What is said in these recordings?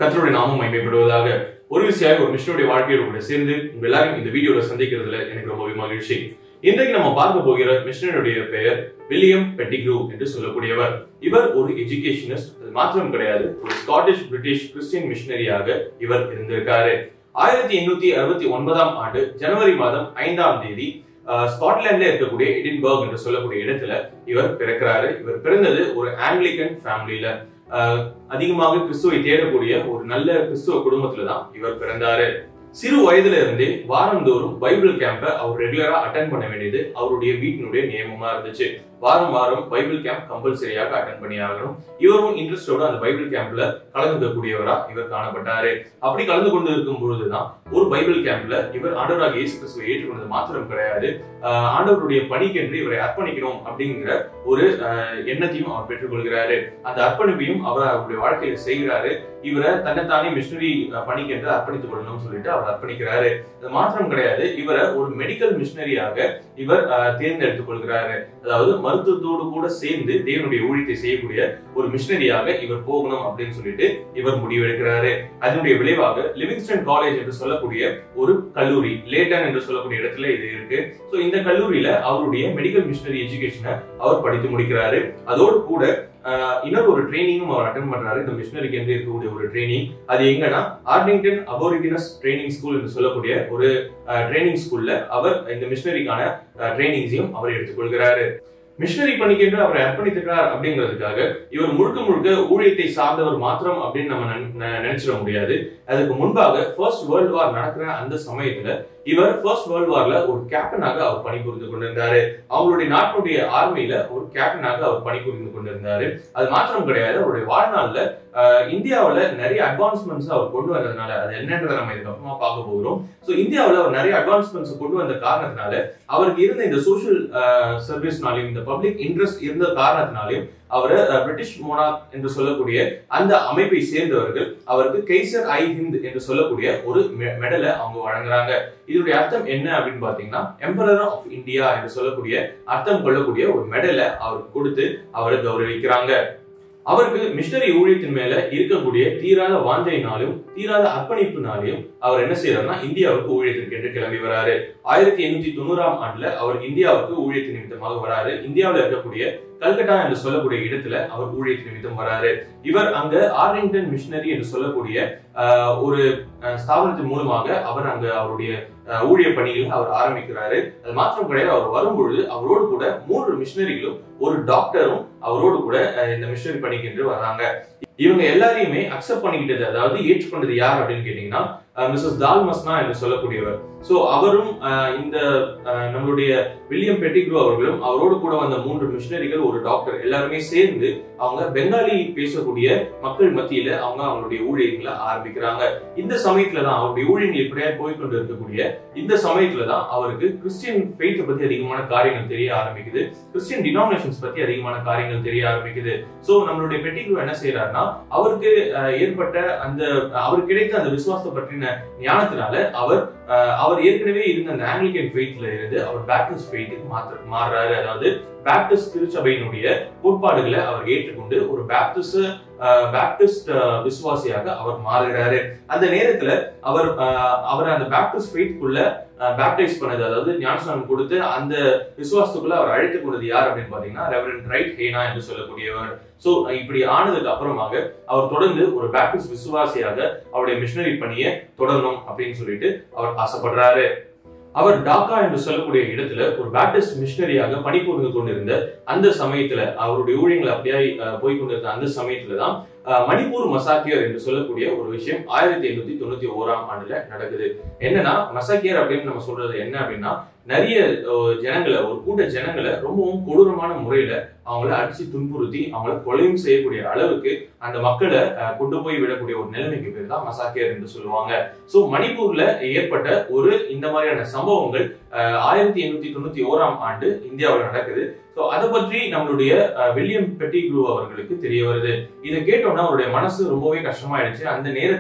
கர்த்தருடைய நாமம் மகிமைப்படுவதாக ஒரு விஷயம் ஒரு மிஷனுடைய வாழ்க்கையோட கூட சேர்ந்து உங்க எல்லாரும் இந்த வீடியோல சந்திக்கிறதுல எனக்கு ரொம்பவே மகிழ்ச்சி இன்றைக்கு நம்ம பார்க்க போகிற மிஷனருடைய பெயர் வில்லியம் பெட்டிக்ரூ என்று சொல்லக்கூடியவர் இவர் ஒரு எஜுகேஷனிஸ்ட் அது மாத்திரம் கிடையாது ஒரு ஸ்காட்டிஷ் பிரிட்டிஷ் கிறிஸ்டியன் மிஷனரியாக இவர் இருந்திருக்காரு ஆயிரத்தி எண்ணூத்தி அறுபத்தி ஒன்பதாம் ஆண்டு ஜனவரி மாதம் ஐந்தாம் தேதி அஹ், ஸ்காட்லாந்துல இருக்கக்கூடிய எடின்பர்க் என்று சொல்லக்கூடிய இடத்துல இவர் பிறக்கிறாரு இவர் பிறந்தது ஒரு ஆங்கிலிக்கன் ஃபேமிலியில அஹ், அதிகமாக கிறிஸ்துவை தேடக்கூடிய ஒரு நல்ல கிறிஸ்துவ குடும்பத்துல தான் இவர் பிறந்தாரு சிறு வயதுல இருந்தே வாரந்தோறும் பைபிள் கேம்பை அவர் ரெகுலரா அட்டன் பண்ண வேண்டியது அவருடைய வீட்டினுடைய நியமமா இருந்துச்சு வாரம் வாரம் பைபிள் கேம்ப் கம்பல்சரியாக அட்டன் பண்ணி ஆகணும் இவரும் இன்ட்ரெஸ்டோட அந்த பைபிள் கேம்ப்ல கலந்துக்கக்கூடியவரா இவர் காணப்பட்டாரு அப்படி கலந்து கொண்டு இருக்கும் பொழுதுதான் ஒரு பைபிள் கேம்ப்ல இவர் ஆண்டவராக இயேசு கிறிஸ்துவை ஏற்றுக்கொண்டது மாத்திரம் கிடையாது ஆஹ் ஆண்டவருடைய பணிக்கென்று இவரை அர்ப்பணிக்கணும் அப்படிங்கிற ஒரு ஆஹ் எண்ணத்தையும் அவர் பெற்றுக்கொள்கிறாரு அந்த அர்ப்பணிப்பையும் அவர் அவருடைய வாழ்க்கையில செய்கிறாரு இவரை தன்னைத்தானே மிஷனரி பணிக்கென்று அர்ப்பணித்துக் கொள்ளணும்னு சொல்லிட்டு அவர் அர்ப்பணிக்கிறாரு அது மாத்திரம் கிடையாது இவரை ஒரு மெடிக்கல் மிஷனரியாக இவர் ஆஹ் தேர்ந்தெடுத்துக் கொள்கிறாரு அதாவது மருத்துவத்தோடு கூட சேர்ந்து தேவனுடைய ஊழியத்தை செய்யக்கூடிய ஒரு மிஷனரியாக இவர் போகணும் அப்படின்னு சொல்லிட்டு இவர் முடிவெடுக்கிறாரு அதனுடைய விளைவாக லிவிங்ஸ்டன் காலேஜ் என்று சொல்லக்கூடிய ஒரு கல்லூரி லேட்டன் என்று சொல்லக்கூடிய இடத்துல இது இருக்கு சோ இந்த கல்லூரியில அவருடைய மெடிக்கல் மிஷனரி எஜுகேஷனை அவர் படித்து முடிக்கிறாரு அதோடு கூட ஆஹ், இன்னொரு ஒரு ட்ரைனிங்கும் அவர் அட்டன் பண்றாரு இந்த மிஷனரிக்கு என்று இருக்கக்கூடிய ஒரு ட்ரைனிங் அது எங்கன்னா ஆர்டிங்டன் அபோரிஜினஸ் ட்ரைனிங் ஸ்கூல் என்று சொல்லக்கூடிய ஒரு ட்ரைனிங் ஸ்கூல்ல அவர் இந்த மிஷனரிக்கான ட்ரைனிங்ஸையும் அவர் எடுத்துக்கொள்கிறாரு மிஷனரி பணிக்கென்று அவரை அர்ப்பணித்திருக்கிறார் அப்படிங்கிறதுக்காக இவர் முழுக்க முழுக்க ஊழியத்தை சார்ந்தவர் மாத்திரம் அப்படின்னு நம்ம நினை- நெ- நினைச்சிட முடியாது அதுக்கு முன்பாக ஃபர்ஸ்ட் வேர்ல்டு வார் நடக்கிற அந்த சமயத்துல இவர் ஃபர்ஸ்ட் வேர்ல்டு வார்ல ஒரு கேப்டனாக அவர் பணிபுரிந்து கொண்டிருந்தாரு அவங்களுடைய நாட்டினுடைய ஆர்மியில ஒரு கேப்டனாக அவர் பணிபுரிந்து கொண்டிருந்தாரு அது மாத்திரம் கிடையாது அவருடைய வாழ்நாள்ல ஆஹ், இந்தியாவுல நிறைய அட்வான்ஸ்மெண்ட்ஸ் அவர் கொண்டு வந்ததுனால அது என்னன்றதை நம்ம இதுக்கப்புறமா பார்க்க போகிறோம் ஸோ இந்தியாவுல அவர் நிறைய அட்வான்ஸ்மெண்ட்ஸ் கொண்டு வந்த காரணத்தினால அவருக்கு இருந்த இந்த சோஷியல் சர்வீஸ்னாலையும் இந்த பப்ளிக் இன்ட்ரெஸ்ட் இருந்த காரணத்தினாலையும் அவர் பிரிட்டிஷ் மோனாக் என்று சொல்லக்கூடிய அந்த அமைப்பை சேர்ந்தவர்கள் அவருக்கு கெய்சர் ஐ ஹிந்த் என்று சொல்லக்கூடிய ஒரு மெடலை அவங்க வழங்குறாங்க இதனுடைய அர்த்தம் என்ன அப்படின்னு பாத்தீங்கன்னா எம்பரர் ஆஃப் இந்தியா என்று சொல்லக்கூடிய அர்த்தம் கொள்ளக்கூடிய ஒரு மெடலை அவருக்கு கொடுத்து அவரை கௌரவிக்கிறாங்க அவருக்கு மிஷனரி ஊழியத்தின் மேல இருக்கக்கூடிய தீராத வாஞ்சையினாலும் தீராத அர்ப்பணிப்புனாலையும் அவர் என்ன செய்யறாருன்னா இந்தியாவுக்கு ஊழியத்திற்கு என்று கிளம்பி வராரு ஆயிரத்தி எண்ணூத்தி தொண்ணூறாம் ஆண்டுல அவர் இந்தியாவுக்கு ஊழியத்தின் நிமித்தமாக வராரு இந்தியாவுல இருக்கக்கூடிய கல்கட்டா என்று சொல்லக்கூடிய இடத்துல அவர் ஊழியத்தின் நிமித்தம் வராரு இவர் அங்க ஆர்லிங்டன் மிஷனரி என்று சொல்லக்கூடிய ஆஹ், ஒரு ஆஹ், ஸ்தாபனத்தின் மூலமாக அவர் அங்க அவருடைய ஆஹ், ஊழிய பணிகளை அவர் ஆரம்பிக்கிறாரு அது மாத்திரம் கிடையாது அவர் வரும்பொழுது அவரோடு கூட மூன்று மிஷனரிகளும் ஒரு டாக்டரும் அவரோடு கூட ஆஹ், இந்த மிஷனரி பணிக்கு என்று வர்றாங்க இவங்க எல்லாரையுமே அக்செப்ட் பண்ணிக்கிட்டது அதாவது ஏற்றுக்கொண்டது யார் அப்படின்னு கேட்டீங்கன்னா மிஸ்ஸஸ் தால்மஸ்னா என்று சொல்லக்கூடியவர் சோ அவரும் ஆஹ், இந்த ஆஹ், நம்மளுடைய வில்லியம் பெட்டிக்ரூ அவர்களும் அவரோடு கூட வந்த மூன்று மிஷனரிகள் ஒரு டாக்டர் எல்லாருமே சேர்ந்து அவங்க பெங்காலி பேசக்கூடிய மக்கள் மத்தியில அவங்க அவங்களுடைய ஊழியர்களை ஆரம்பிக்கிறாங்க இந்த சமயத்துல தான் அவருடைய ஊழியங்கள் இப்படியா போய்கொண்டு இருக்கக்கூடிய இந்த சமயத்துல தான் அவருக்கு கிறிஸ்டியன் ஃபெய்த் பத்தி அதிகமான காரியங்கள் தெரிய ஆரம்பிக்குது கிறிஸ்டியன் டினாமினேஷன்ஸ் பத்தி அதிகமான காரியங்கள் தெரிய ஆரம்பிக்குது சோ நம்மளுடைய பெட்டிக்ரூ என்ன செய்யறாருன்னா அவருக்கு அஹ், ஏற்பட்ட அந்த அவருக்கு கிடைத்த அந்த விசுவாசத்தை பற்றின ஞானத்தினால அவர் அஹ், அவர் ஏற்கனவே இருந்த அந்த ஆங்கிலிக்கன் ஃபெய்த்ல இருந்து அவர் பேப்டிஸ்ட் ஃபெய்த்துக்கு மாற்ற மாறுறாரு அதாவது பேப்டிஸ்ட் திருச்சபையினுடைய கோட்பாடுகளை அவர் ஏற்றுக்கொண்டு ஒரு பேப்டிஸ்ட் பேப்டிஸ்ட் விசுவாசியாக அவர் மாறுகிறாரு அந்த நேரத்துல அவர் அஹ், அவர் அந்த பேப்டிஸ்ட் ஃபெய்த்குள்ள பேப்டைஸ் பண்ணது அதாவது ஞானஸ்நானம் கொடுத்து அந்த விசுவாசத்துக்குள்ள அவர் அழைத்துக் கொண்டது யார் அப்படின்னு பாத்தீங்கன்னா ரெவரன் ரைட் ஹேனா என்று சொல்லக்கூடியவர் சோ இப்படி ஆனதுக்கு அப்புறமாக அவர் தொடர்ந்து ஒரு பேப்டிஸ்ட் விசுவாசியாக அவருடைய மிஷனரி பணியை தொடரணும் அப்படின்னு சொல்லிட்டு அவர் ஆசைப்படுறாரு அவர் டாக்கா என்று சொல்லக்கூடிய இடத்துல ஒரு பேப்டிஸ்ட் மிஷனரியாக பணிபுரிந்து கொண்டிருந்த அந்த சமயத்துல அவருடைய ஊழியங்கள் அப்படியே அஹ், போய் கொண்டிருந்த அந்த சமயத்துல தான் அஹ், மணிப்பூர் மசாக்கியர் என்று சொல்லக்கூடிய ஒரு விஷயம் ஆயிரத்தி எண்ணூத்தி தொண்ணூத்தி ஓராம் ஆண்டுல நடக்குது என்னன்னா மசாக்கியர் அப்படின்னு நம்ம சொல்றது என்ன அப்படின்னா நிறைய அஹ், ஜனங்களை ஒரு கூட்ட ஜனங்களை ரொம்பவும் கொடூரமான முறையில அவங்கள அடிச்சு துன்புறுத்தி அவங்கள கொலையும் செய்யக்கூடிய அளவுக்கு அந்த மக்களை அஹ், கொண்டு போய் விடக்கூடிய ஒரு நிலைமைக்கு பேர் தான் மசாக்கியர் என்று சொல்லுவாங்க சோ மணிப்பூர்ல ஏற்பட்ட ஒரு இந்த மாதிரியான சம்பவங்கள் அஹ், ஆயிரத்தி எண்ணூத்தி தொண்ணூத்தி ஓராம் ஆண்டு இந்தியாவில் நடக்குது சோ அதை பற்றி நம்மளுடைய அஹ், வில்லியம் பெட்டிக்ரூ அவர்களுக்கு தெரிய வருது இதை கேட்டோம்னா அவருடைய மனசு ரொம்பவே கஷ்டமாயிடுச்சு அந்த நேரத்துல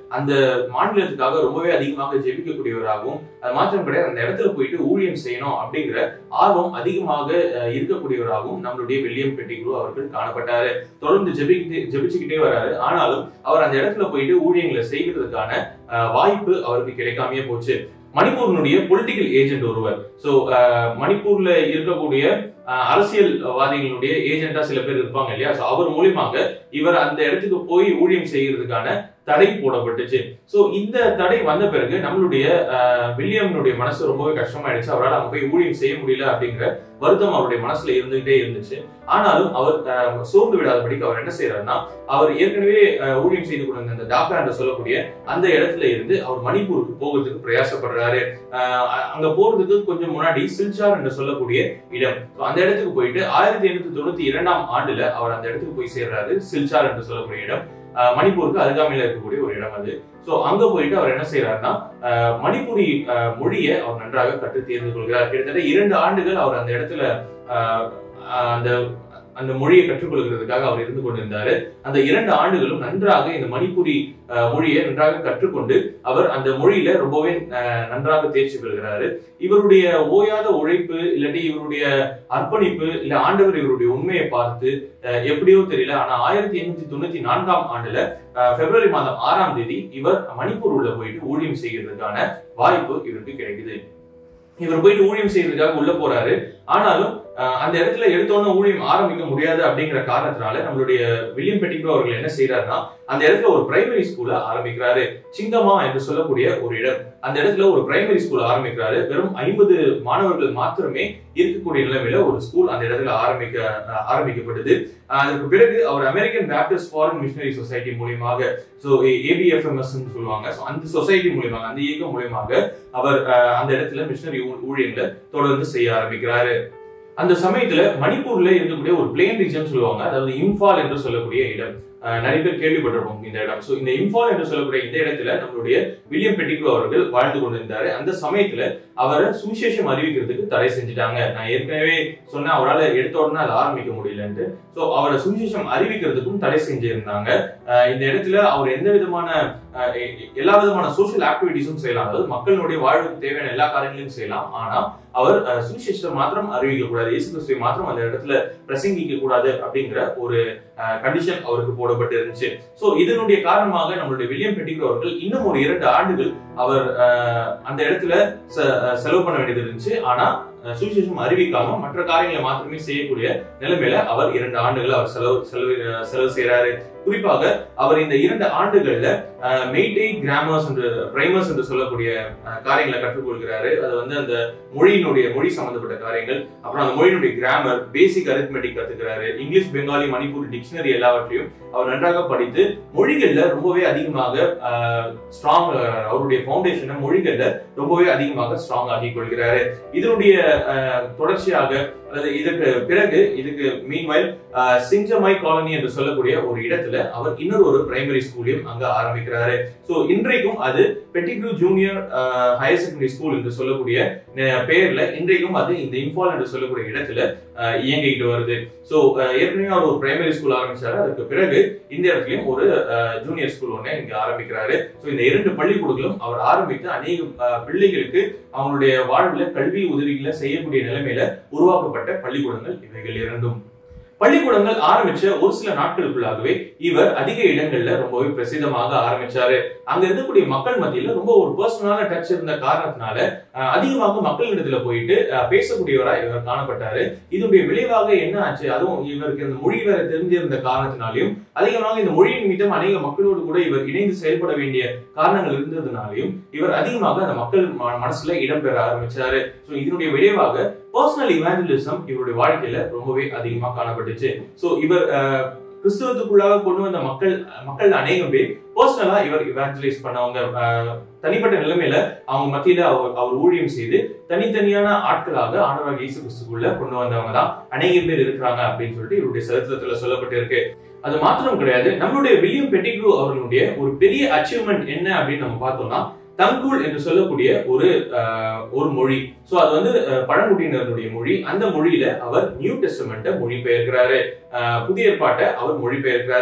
அந்த மாநிலத்துக்காக ரொம்பவே அதிகமாக ஜெபிக்கக்கூடியவராகவும் அது மாத்திரம் கிடையாது அந்த இடத்துல போயிட்டு ஊழியம் செய்யணும் அப்படிங்கிற ஆர்வம் அதிகமாக அஹ், இருக்கக்கூடியவராகவும் நம்மளுடைய வில்லியம் பெட்டிகுரு அவர்கள் காணப்பட்டாரு தொடர்ந்து ஜெபிக்கிட்டு ஜெபிச்சுக்கிட்டே வராரு ஆனாலும் அவர் அந்த இடத்துல போயிட்டு ஊழியங்களை செய்கிறதுக்கான அஹ், வாய்ப்பு அவருக்கு கிடைக்காமையே போச்சு மணிப்பூரினுடைய பொலிட்டிக்கல் ஏஜென்ட் ஒருவர் சோ மணிப்பூர்ல இருக்கக்கூடிய அஹ், அரசியல்வாதிகளுடைய ஏஜென்டா சில பேர் இருப்பாங்க இல்லையா சோ அவர் மூலியமாக இவர் அந்த இடத்துக்கு போய் ஊழியம் செய்யறதுக்கான தடை போடப்பட்டுச்சு சோ இந்த தடை வந்த பிறகு நம்மளுடைய அஹ், வில்லியம்னுடைய மனசு ரொம்பவே கஷ்டமாயிடுச்சு அவரால் அங்க போய் ஊழியம் செய்ய முடியல அப்படிங்கிற வருத்தம் அவருடைய மனசுல இருந்துகிட்டே இருந்துச்சு ஆனாலும் அவர் அஹ், சோர்ந்து விடாதபடிக்கு அவர் என்ன செய்யறாருன்னா அவர் ஏற்கனவே அஹ், ஊழியம் செய்து கொண்டிருந்த அந்த டாக்டர் என்று சொல்லக்கூடிய அந்த இடத்துல இருந்து அவர் மணிப்பூருக்கு போகிறதுக்கு பிரயாசப்படுறாரு அஹ், அ- அங்க போறதுக்கு கொஞ்சம் முன்னாடி சில்சார் என்று சொல்லக்கூடிய இடம் So, அந்த இடத்துக்கு போயிட்டு ஆயிரத்தி எண்ணூத்தி தொண்ணூத்தி இரண்டாம் ஆண்டுல அவர் அந்த இடத்துக்கு போய் சேர்றாரு சில்சார் என்று சொல்லக்கூடிய இடம் அஹ், மணிப்பூருக்கு அருகாமையில இருக்கக்கூடிய ஒரு இடம் அது சோ அங்க போயிட்டு அவர் என்ன செய்யறாருன்னா அஹ், மணிப்புரி அஹ், மொழியை அவர் நன்றாக கற்று தேர்ந்து கொள்கிறார் கிட்டத்தட்ட இரண்டு ஆண்டுகள் அவர் அந்த இடத்துல அஹ், அஹ், அந்த அந்த மொழியை கற்றுக்கொள்கிறதுக்காக அவர் இருந்து கொண்டிருந்தாரு அந்த இரண்டு ஆண்டுகளும் நன்றாக இந்த மணிப்புரி அஹ், மொழியை நன்றாக கற்றுக்கொண்டு அவர் அந்த மொழியில ரொம்பவே அஹ், நன்றாக தேர்ச்சி பெறுகிறாரு இவருடைய ஓயாத உழைப்பு இல்லாட்டி இவருடைய அர்ப்பணிப்பு இல்ல ஆண்டவர் இவருடைய உண்மையை பார்த்து அஹ், எப்படியோ தெரியல ஆனா ஆயிரத்தி எண்ணூத்தி தொண்ணூத்தி நான்காம் ஆண்டுல அஹ், பிப்ரவரி மாதம் ஆறாம் தேதி இவர் மணிப்பூர் உள்ள போயிட்டு ஊழியம் செய்கிறதுக்கான வாய்ப்பு இவருக்கு கிடைக்குது இவர் போயிட்டு ஊழியம் செய்யறதுக்காக உள்ள போறாரு ஆனாலும் அஹ், அந்த இடத்துல எடுத்தோன்னே ஊழியம் ஆரம்பிக்க முடியாது அப்படிங்கிற காரணத்தினால நம்மளுடைய வில்லியம் பெட்டிகோ அவர்கள் என்ன செய்யறாருன்னா அந்த இடத்துல ஒரு பிரைமரி ஸ்கூல ஆரம்பிக்கிறாரு சிங்கமா என்று சொல்லக்கூடிய ஒரு இடம் அந்த இடத்துல ஒரு பிரைமரி ஸ்கூல் ஆரம்பிக்கிறாரு வெறும் ஐம்பது மாணவர்கள் மாத்திரமே இருக்கக்கூடிய நிலைமையில ஒரு ஸ்கூல் அந்த இடத்துல ஆரம்பிக்க அஹ், ஆரம்பிக்கப்பட்டது அஹ், அதற்கு பிறகு அவர் American Baptist foreign missionary society மூலியமாக ஸோ ஏபிஎஃப்எம்எஸ் சொல்லுவாங்க ஸோ அந்த சொசைட்டி மூலியமாக அந்த இயக்கம் மூலியமாக அவர் அஹ், அந்த இடத்துல மிஷனரி ஊழியங்களை தொடர்ந்து செய்ய ஆரம்பிக்கிறாரு அந்த சமயத்துல மணிப்பூர்ல இருக்கக்கூடிய ஒரு பிளேன் ரீஜன் சொல்லுவாங்க அதாவது இம்பால் என்று சொல்லக்கூடிய இடம் அஹ், நிறைய பேர் கேள்விப்பட்டிருப்போம் இந்த இடம் சோ இந்த இம்பால் என்று சொல்லக்கூடிய இந்த இடத்துல நம்மளுடைய வில்லியம் பெட்டிகோ அவர்கள் வாழ்ந்து கொண்டிருந்தாரு அந்த சமயத்துல அவரை சுவிசேஷம் அறிவிக்கிறதுக்கு தடை செஞ்சுட்டாங்க நான் ஏற்கனவே சொன்னேன் அவரால் எடுத்த உடனே அதை ஆரம்பிக்க முடியலன்ட்டு சோ அவரை சுவிசேஷம் அறிவிக்கிறதுக்கும் தடை செஞ்சிருந்தாங்க அஹ், இந்த இடத்துல அவர் எந்த விதமான அஹ், எ- எ- எல்லா விதமான சோஷியல் ஆக்டிவிட்டிஸும் செய்யலாம் அதாவது மக்களுடைய வாழ்வுக்கு தேவையான எல்லா காரியங்களையும் செய்யலாம் ஆனா அவர் அஹ், சுவிசேஷத்தை மாத்திரம் அறிவிக்க கூடாது இயேசு கிறிஸ்துவை மாத்திரம் அந்த இடத்துல பிரசங்கிக்க கூடாது அப்படிங்கிற ஒரு கண்டிஷன் அவருக்கு போடப்பட்டு இருந்துச்சு சோ இதனுடைய காரணமாக நம்மளுடைய வில்லியம் பெட்டிகோ அவர்கள் இன்னும் ஒரு இரண்டு ஆண்டுகள் அவர் அஹ், அந்த இடத்துல செ- அஹ், செலவு பண்ண வேண்டியது இருந்துச்சு ஆனா அஹ், சுவிசேஷம் அறிவிக்காம மற்ற காரியங்களை மாத்திரமே செய்யக்கூடிய நிலைமையில அவர் இரண்டு ஆண்டுகள் அவர் செலவு செலவு அஹ், செலவு செய்யறாரு குறிப்பாக அவர் இந்த இரண்டு ஆண்டுகள்ல மெய்டே கிராமர்ஸ் என்று பிரைமர்ஸ் என்று சொல்லக்கூடிய அஹ், காரியங்களை கற்றுக்கொள்கிறாரு அது வந்து அந்த மொழியினுடைய மொழி சம்பந்தப்பட்ட காரியங்கள் அப்புறம் அந்த மொழியினுடைய கிராமர் பேசிக் அரித்மெட்டிக் கத்துக்கிறாரு இங்கிலீஷ் பெங்காலி மணிப்பூர் டிக்ஷனரி எல்லாவற்றையும் அவர் நன்றாக படித்து மொழிகள்ல ரொம்பவே அதிகமாக ஸ்ட்ராங் அவருடைய ஃபவுண்டேஷனை மொழிகள்ல ரொம்பவே அதிகமாக ஸ்ட்ராங் ஆக்கி கொள்கிறாரு இதனுடைய அஹ், தொடர்ச்சியாக அல்லது இதற்கு பிறகு இதுக்கு மீன்வைல் சிங்கமாய் காலனி என்று சொல்லக்கூடிய ஒரு இடத்துல அவர் இன்னொரு ஒரு பிரைமரி ஸ்கூலையும் அங்க ஆரம்பிக்கிறாரு சோ இன்றைக்கும் அது Pettigrew junior higher secondary school என்று சொல்லக்கூடிய அஹ், பெயர்ல இன்றைக்கும் அது இந்த இம்பால் என்று சொல்லக்கூடிய இடத்துல அஹ், இயங்கிக்கிட்டு வருது சோ ஏற்கனவே அவர் ஒரு பிரைமரி ஸ்கூல் ஆரம்பிச்சாரு அதுக்கு பிறகு இந்த இடத்துலயும் ஒரு ஜூனியர் ஸ்கூல் ஒண்ணு இங்க ஆரம்பிக்கிறாரு சோ இந்த இரண்டு பள்ளிக்கூடங்களும் அவர் ஆரம்பித்து அநேக அஹ், பிள்ளைகளுக்கு அவங்களுடைய வாழ்வுல கல்வி உதவிகளை செய்யக்கூடிய நிலைமையில உருவாக்கப்பட்ட பள்ளிக்கூடங்கள் இவைகள் இரண்டும் பள்ளிக்கூடங்கள் ஆரம்பிச்ச ஒரு சில நாட்களுக்குள்ளாகவே இவர் அதிக இடங்கள்ல ரொம்பவே பிரசித்தமாக ஆரம்பிச்சாரு அங்க இருக்கக்கூடிய மக்கள் மத்தியில ரொம்ப ஒரு பர்சனலான டச் இருந்த காரணத்தினால அஹ், அதிகமாக மக்களிடத்துல போயிட்டு அஹ், பேசக்கூடியவரா இவர் காணப்பட்டாரு இதனுடைய விளைவாக என்ன ஆச்சு அதுவும் இவருக்கு இந்த மொழி வேற தெரிஞ்சிருந்த காரணத்தினாலையும் அதிகமாக இந்த மொழியின் நிமித்தம் அநேக மக்களோடு கூட இவர் இணைந்து செயல்பட வேண்டிய காரணங்கள் இருந்ததுனாலையும் இவர் அதிகமாக அந்த மக்கள் ம- மனசுல இடம்பெற ஆரம்பிச்சாரு சோ இதனுடைய விளைவாக பர்சனல் இவாஞ்சலிசம் இவருடைய வாழ்க்கையில ரொம்பவே அதிகமா காணப்பட்டுச்சு சோ இவர் அஹ், கிறிஸ்துவத்துக்குள்ளாக கொண்டு வந்த மக்கள் மக்கள் அநேகம் பேர் பர்சனலா இவர் இவாஞ்சலைஸ் பண்ணவங்க அஹ், தனிப்பட்ட நிலைமையில அவங்க மத்தியில அவர் அவர் ஊழியம் செய்து தனித்தனியான ஆட்களாக ஆண்டவராக இயேசு கிறிஸ்துக்குள்ள கொண்டு வந்தவங்க தான் அநேக பேர் இருக்கிறாங்க அப்படின்னு சொல்லிட்டு இவருடைய சரித்திரத்துல சொல்லப்பட்டிருக்கு அது மாத்திரம் கிடையாது நம்மளுடைய வில்லியம் பெட்டிக்ரூ அவர்களுடைய ஒரு பெரிய அச்சீவ்மெண்ட் என்ன அப்படின்னு நம்ம பார்த்தோம்னா தங்கூல் என்று சொல்லக்கூடிய ஒரு அஹ், ஒரு மொழி சோ அது வந்து அஹ், பழங்குடியினருடைய மொழி அந்த மொழியில அவர் நியூ டெஸ்டமெண்ட்டை மொழிபெயர்க்கிறாரு அஹ், புதிய ஏற்பாட்டை அவர் மொழிபெயர்க்கிறாரு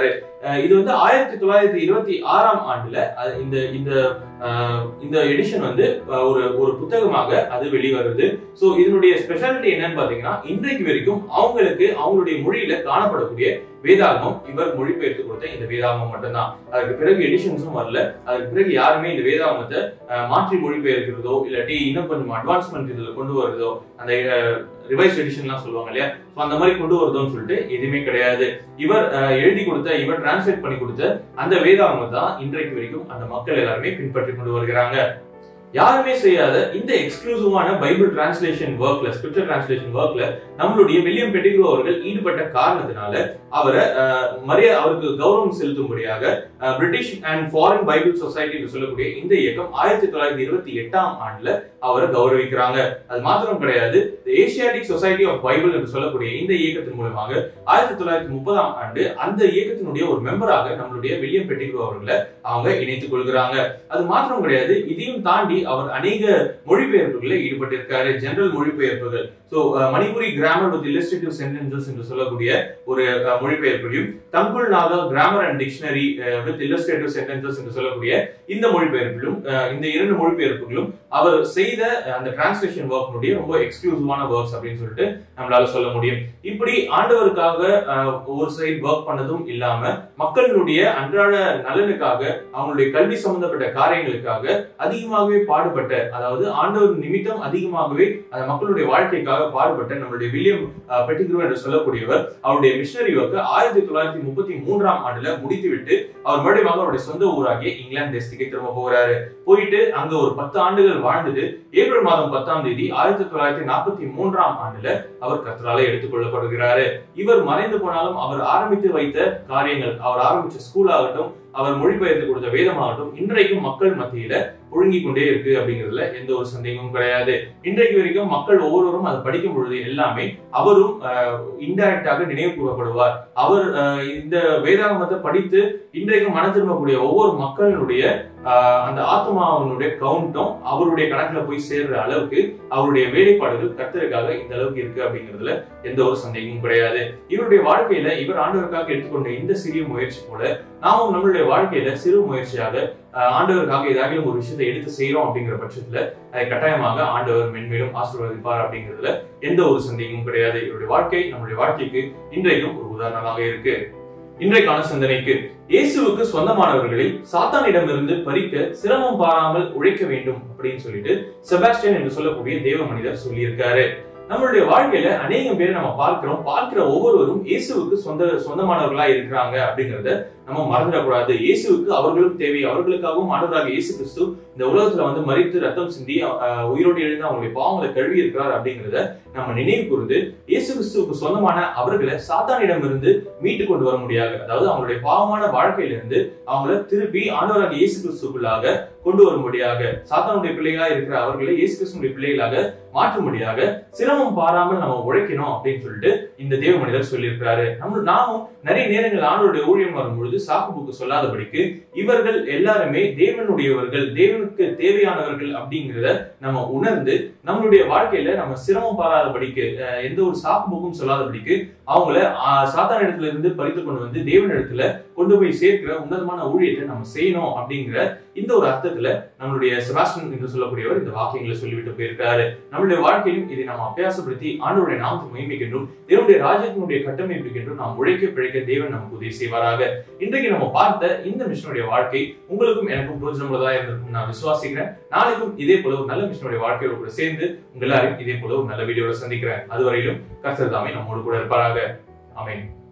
அஹ் இது வந்து ஆயிரத்தி தொள்ளாயிரத்தி இருபத்தி ஆறாம் ஆண்டுல அது இந்த இந்த அஹ், இந்த எடிஷன் வந்து அஹ், ஒரு ஒரு புத்தகமாக அது வெளிவருது சோ இதனுடைய ஸ்பெஷாலிட்டி என்னன்னு பாத்தீங்கன்னா இன்றைக்கு வரைக்கும் அவங்களுக்கு அவங்களுடைய மொழியில காணப்படக்கூடிய வேதாகமம் இவர் மொழிபெயர்த்து கொடுத்த இந்த வேதாகமம் மட்டும்தான் அதுக்கு பிறகு எடிஷன்ஸும் வரல அதுக்கு பிறகு யாருமே இந்த வேதாகமத்தை அஹ், மாற்றி மொழிபெயர்க்கிறதோ இல்லாட்டி இன்னும் கொஞ்சம் அட்வான்ஸ்மெண்ட் இதுல கொண்டு வருதோ அந்த ரிவைஸ் எடிஷன்லாம் சொல்லுவாங்க இல்லையா So அந்த மாதிரி கொண்டு வருதோன்னு சொல்லிட்டு எதுவுமே கிடையாது இவர் அஹ், எழுதி கொடுத்த இவர் டிரான்ஸ்லேட் பண்ணி கொடுத்த அந்த வேதாகமத்தை தான் இன்றைக்கு வரைக்கும் அந்த மக்கள் எல்லாருமே பின்பற்றி கொண்டு வருகிறாங்க யாருமே செய்யாத இந்த எக்ஸ்க்ளூசிவான பைபிள் டிரான்ஸ்லேஷன் ஒர்க்ல ஸ்கிரிப்சர் டிரான்ஸ்லேஷன் ஒர்க்ல நம்மளுடைய வில்லியம் பெட்டிக்ரோ அவர்கள் ஈடுபட்ட காரணத்தினால அவரை அஹ், மரியா அவருக்கு கௌரவம் செலுத்தும்படியாக அஹ், British and foreign Bible society என்று சொல்லக்கூடிய இந்த இயக்கம் ஆயிரத்தி தொள்ளாயிரத்தி இருபத்தி எட்டாம் ஆண்டுல அவரை கௌரவிக்கிறாங்க அது மாத்திரம் கிடையாது ஏசியாட்டிக் சொசைட்டி ஆஃப் பைபிள் என்று சொல்லக்கூடிய இந்த இயக்கத்தின் மூலமாக ஆயிரத்தி தொள்ளாயிரத்தி முப்பதாம் ஆண்டு அந்த இயக்கத்தினுடைய ஒரு மெம்பராக நம்மளுடைய வில்லியம் பெட்டிக்ரோ அவர்களை அவங்க இணைத்துக் கொள்கிறாங்க அது மாத்திரம் கிடையாது இதையும் தாண்டி அவர் அநேக மொழிபெயர்ப்புகளில் ஈடுபட்டிருக்காரு ஜெனரல் மொழிபெயர்ப்புகள் so Manipuri grammar with illustrative sentences என்று சொல்லக்கூடிய ஒரு அஹ், மொழிபெயர்ப்பையும் Tangkhul Naga grammar and dictionary with illustrative sentences என்று சொல்லக்கூடிய இந்த மொழிபெயர்ப்பிலும் அஹ், இந்த இரண்டு மொழிபெயர்ப்புகளும் அவர் செய்த அஹ், அந்த டிரான்ஸ்லேஷன் ஒர்க்னுடைய ரொம்ப எக்ஸ்க்ளூசிவான ஒர்க்ஸ் அப்படின்னு சொல்லிட்டு நம்மளால சொல்ல முடியும் இப்படி ஆண்டவருக்காக அஹ், ஒரு சைடு ஒர்க் பண்ணதும் இல்லாம மக்களுடைய அன்றாட நலனுக்காக அவங்களுடைய கல்வி சம்பந்தப்பட்ட காரியங்களுக்காக அதிகமாகவே பாடுபட்ட அதாவது ஆண்டவர் நிமித்தம் அதிகமாகவே அந்த மக்களுடைய வாழ்க்கைக்காக பாடுபட்ட நம்மளுடைய வில்லியம் அஹ், பெட்டிக்ரோ என்று சொல்லக்கூடியவர் அவருடைய மிஷனரி ஒர்க்கை ஆயிரத்தி தொள்ளாயிரத்தி முப்பத்தி மூன்றாம் ஆண்டுல முடித்துவிட்டு அவர் மறுபடியும் அவருடைய சொந்த ஊராகிய இங்கிலாந்து தேசத்துக்கு திரும்ப போகிறாரு போயிட்டு அங்க ஒரு பத்து ஆண்டுகள் வாழ்ந்துட்டு ஏப்ரல் மாதம் பத்தாம் தேதி ஆயிரத்தி தொள்ளாயிரத்தி நாற்பத்தி மூன்றாம் ஆண்டுல அவர் கர்த்தரால எடுத்துக் கொள்ளப்படுகிறாரு இவர் மறைந்து போனாலும் அவர் ஆரம்பித்து வைத்த காரியங்கள் அவர் ஆரம்பிச்ச ஸ்கூல் ஆகட்டும் அவர் மொழிபெயர்த்து கொடுத்த வேதமாகட்டும் இன்றைக்கும் மக்கள் மத்தியில ஒழுங்கி கொண்டே இருக்கு அப்படிங்கிறதுல எந்த ஒரு சந்தேகமும் கிடையாது இன்றைக்கு வரைக்கும் மக்கள் ஒவ்வொருவரும் அதை படிக்கும் பொழுது எல்லாமே அவரும் இன்டைரக்டாக நினைவு கூறப்படுவார் அவர் அஹ், இந்த வேதாகமத்தை படித்து இன்றைக்கும் மன திரும்பக்கூடிய ஒவ்வொரு மக்களினுடைய ஆஹ், அந்த ஆத்மாவினுடைய கவுண்ட்டும் அவருடைய கணக்குல போய் சேர்ற அளவுக்கு அவருடைய வேலைப்பாடுகள் கர்த்தருக்காக இந்த அளவுக்கு இருக்கு அப்படிங்கிறதுல எந்த ஒரு சந்தேகமும் கிடையாது இவருடைய வாழ்க்கையில இவர் ஆண்டவருக்காக எடுத்துக்கொண்ட இந்த சிறிய முயற்சி போல நாமும் நம்மளுடைய வாழ்க்கையில சிறு முயற்சியாக ஆஹ், ஆண்டவருக்காக ஏதாவது ஒரு விஷயத்தை எடுத்து செய்யறோம் அப்படிங்கிற பட்சத்துல அதை கட்டாயமாக ஆண்டவர் மென்மேலும் ஆசீர்வதிப்பார் அப்படிங்கிறதுல எந்த ஒரு சந்தேகமும் கிடையாது இவருடைய வாழ்க்கை நம்மளுடைய வாழ்க்கைக்கு இன்றைக்கும் ஒரு உதாரணமாக இருக்கு இன்றைக்கான சிந்தனைக்கு இயேசுவுக்கு சொந்தமானவர்களை சாத்தானிடமிருந்து பறிக்க சிரமம் பாராமல் உழைக்க வேண்டும் அப்படின்னு சொல்லிட்டு செபாஸ்டியன் என்று சொல்லக்கூடிய தேவ மனிதர் சொல்லியிருக்காரு நம்மளுடைய வாழ்க்கையில அநேகம் பேரை நம்ம பார்க்கிறோம் பார்க்கிற ஒவ்வொருவரும் இயேசுவுக்கு சொந்த சொந்தமானவர்களா இருக்கிறாங்க அப்படிங்கறத நம்ம மறந்துடக்கூடாது இயேசுவுக்கு அவர்களும் தேவை அவர்களுக்காகவும் ஆண்டவராக இயேசு கிறிஸ்து இந்த உலகத்துல வந்து மறித்து ரத்தம் சிந்தி அஹ், உயிரோடு எழுந்து அவங்களுடைய பாவங்களை கழுவி இருக்கிறார் அப்படிங்கறத நம்ம நினைவு கூர்ந்து இயேசு கிறிஸ்துவுக்கு சொந்தமான அவர்களை சாத்தானிடமிருந்து மீட்டு கொண்டு வர முடியாது அதாவது அவங்களுடைய பாவமான வாழ்க்கையிலிருந்து அவங்கள திருப்பி ஆண்டவராக இயேசு கிறிஸ்துக்குள்ளாக கொண்டு வரும்படியாக சாத்தானுடைய பிள்ளைகளா இருக்கிற அவர்களை இயேசு கிறிஸ்துடைய பிள்ளைகளாக மாற்றும்படியாக சிரமம் பாராமல் நம்ம உழைக்கணும் அப்படின்னு சொல்லிட்டு இந்த தேவ மனிதர் சொல்லியிருக்கிறாரு நம்ம நாமும் நிறைய நேரங்கள் ஆண்டோருடைய ஊழியம் வரும்பொழுது சாக்கு புக்கு சொல்லாதபடிக்கு இவர்கள் எல்லாருமே தேவனுடையவர்கள் தேவனுக்கு தேவையானவர்கள் அப்படிங்கிறத நம்ம உணர்ந்து நம்மளுடைய வாழ்க்கையில நம்ம சிரமம் பாராதபடிக்கு அஹ், எந்த ஒரு சாக்கு புக்கும் சொல்லாதபடிக்கு அவங்கள ஆஹ், சாத்தான் இடத்துல இருந்து பறித்து கொண்டு வந்து தேவன் இடத்துல கொண்டு போய் சேர்க்கிற உன்னதமான ஊழியத்தை நம்ம செய்யணும் அப்படிங்கிற இந்த ஒரு அர்த்தத்துல நம்மளுடைய செபாஸ்டியன் என்று சொல்லக்கூடியவர் இந்த வாக்கியங்களை சொல்லிவிட்டு போயிருக்காரு நம்மளுடைய வாழ்க்கையிலும் இதை நாம் அபியாசப்படுத்தி ஆண்டவருடைய நாமத்தை மகிமைக்கின்றும் தேவனுடைய ராஜ்யத்தினுடைய கட்டமைப்புக்கென்றும் நாம் உழைக்க பிழைக்க தேவன் நமக்கு உதவி செய்வாராக இன்றைக்கு நம்ம பார்த்த இந்த மிஷனுடைய வாழ்க்கை உங்களுக்கும் எனக்கும் பிரோஜனமுள்ளதா இருந்திருக்கும் நான் விசுவாசிக்கிறேன் நாளைக்கும் இதே போல ஒரு நல்ல மிஷனுடைய வாழ்க்கையோட கூட சேர்ந்து உங்க எல்லாரையும் இதே போல ஒரு நல்ல வீடியோட சந்திக்கிறேன் அதுவரையிலும் கர்த்தர் தாமே நம்மோடு கூட இருப்பாராக ஆமென்